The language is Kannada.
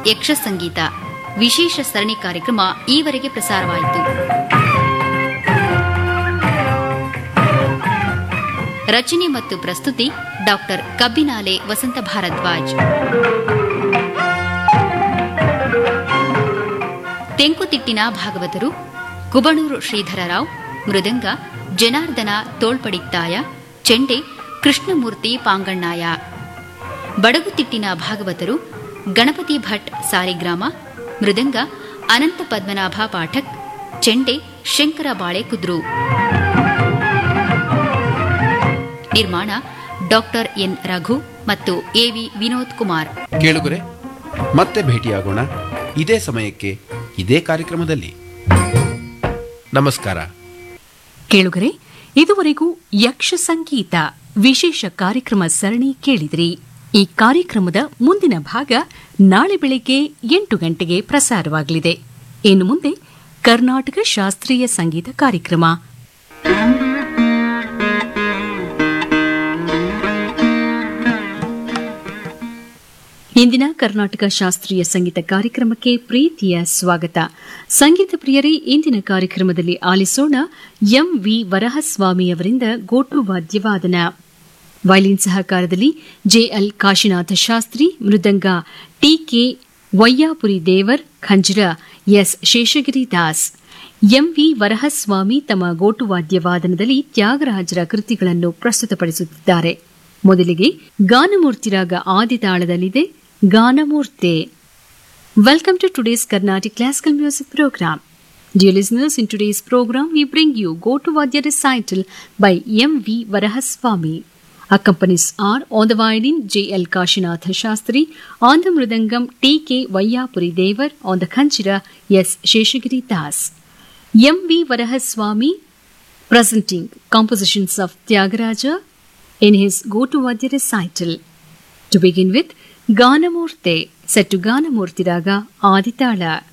ಯಕ್ಷ ಸಂಗೀತ ವಿಶೇಷ ಸರಣಿ ಕಾರ್ಯಕ್ರಮ ಈವರೆಗೆ ಪ್ರಸಾರವಾಯಿತು ರಚನೆ ಮತ್ತು ಪ್ರಸ್ತುತಿ ಡಾಕ್ಟರ್ ಕಬ್ಬಿನಾಲೆ ವಸಂತ ಭಾರದ್ವಾಜ್ ತೆಂಕುತಿಟ್ಟಿನ ಭಾಗವತರು ಕುಬಣೂರು ಶ್ರೀಧರರಾವ್ ಮೃದಂಗ ಜನಾರ್ದನ ತೋಳ್ಪಡಿತ್ತಾಯ ಚೆಂಡೆ ಕೃಷ್ಣಮೂರ್ತಿ ಪಾಂಗಣ್ಣಾಯ ಬಡಗುತಿಟ್ಟಿನ ಭಾಗವತರು ಗಣಪತಿ ಭಟ್ ಸಾರಿಗ್ರಾಮ ಮೃದಂಗ ಅನಂತ ಪದ್ಮನಾಭ ಪಾಠಕ್ ಚೆಂಡೆ ಶಂಕರ ಬಾಳೆಕುದ್ರು ನಿರ್ಮಾಣ ಡಾಕ್ಟರ್ ಎನ್ ರಘು ಮತ್ತು ಎವಿ ವಿನೋದ್ ಕುಮಾರ್ ಕೇಳುಗರೆ ಮತ್ತೆ ಭೇಟಿಯಾಗೋಣ ಇದೇ ಸಮಯಕ್ಕೆ ಇದೇ ಕಾರ್ಯಕ್ರಮದಲ್ಲಿ ನಮಸ್ಕಾರ ಕೇಳುಗರೆ ಇದುವರೆಗೂ ಯಕ್ಷ ಸಂಗೀತ ವಿಶೇಷ ಕಾರ್ಯಕ್ರಮ ಸರಣಿ ಕೇಳಿದ್ರಿ ಈ ಕಾರ್ಯಕ್ರಮದ ಮುಂದಿನ ಭಾಗ ನಾಳೆ ಬೆಳಿಗ್ಗೆ ಎಂಟು ಗಂಟೆಗೆ ಪ್ರಸಾರವಾಗಲಿದೆ ಇನ್ನು ಮುಂದೆ ಕರ್ನಾಟಕ ಶಾಸ್ತ್ರೀಯ ಸಂಗೀತ ಕಾರ್ಯಕ್ರಮ ಇಂದಿನ ಕರ್ನಾಟಕ ಶಾಸ್ತ್ರೀಯ ಸಂಗೀತ ಕಾರ್ಯಕ್ರಮಕ್ಕೆ ಪ್ರೀತಿಯ ಸ್ವಾಗತ ಸಂಗೀತ ಪ್ರಿಯರೇ ಇಂದಿನ ಕಾರ್ಯಕ್ರಮದಲ್ಲಿ ಆಲಿಸೋಣ ಎಂ ವಿ ವರಹಸ್ವಾಮಿ ಅವರಿಂದ ಗೋಟು ವಾದ್ಯವಾದನ ವೈಲಿನ್ ಸಹಕಾರದಲ್ಲಿ ಜೆಎಲ್ ಕಾಶಿನಾಥ ಶಾಸ್ತ್ರಿ ಮೃದಂಗ ಟಿಕೆ ವಯ್ಯಾಪುರಿ ದೇವರ್ ಖಂಜರ ಎಸ್ ಶೇಷಗಿರಿ ದಾಸ್ ಎಂವಿ ವರಹಸ್ವಾಮಿ ತಮ್ಮ ಗೋಟು ವಾದ್ಯವಾದನದಲ್ಲಿ ತ್ಯಾಗರಾಜರ ಕೃತಿಗಳನ್ನು ಪ್ರಸ್ತುತಪಡಿಸುತ್ತಿದ್ದಾರೆ ಮೊದಲಿಗೆ ಗಾನಮೂರ್ತಿರಾಗ ಆದಿತಾಳದಲ್ಲಿದೆ ಗಾನಮೂರ್ತೆ Welcome to today's Carnatic Classical Music Program. Dear listeners, in today's program, we bring you Go to Vadya recital by M. V. Varahaswamy. Accompanies are on the violin J. L. Kashinatha Shastri, on the mridangam T. K. Vayapuri Devar, on the khanchira S. Sheshagiri Das. M. V. Varahaswamy presenting compositions of Tyagaraja in his Go to Vadya recital. To begin with, Ganamurte, set to Ganamurti Raga Aditala.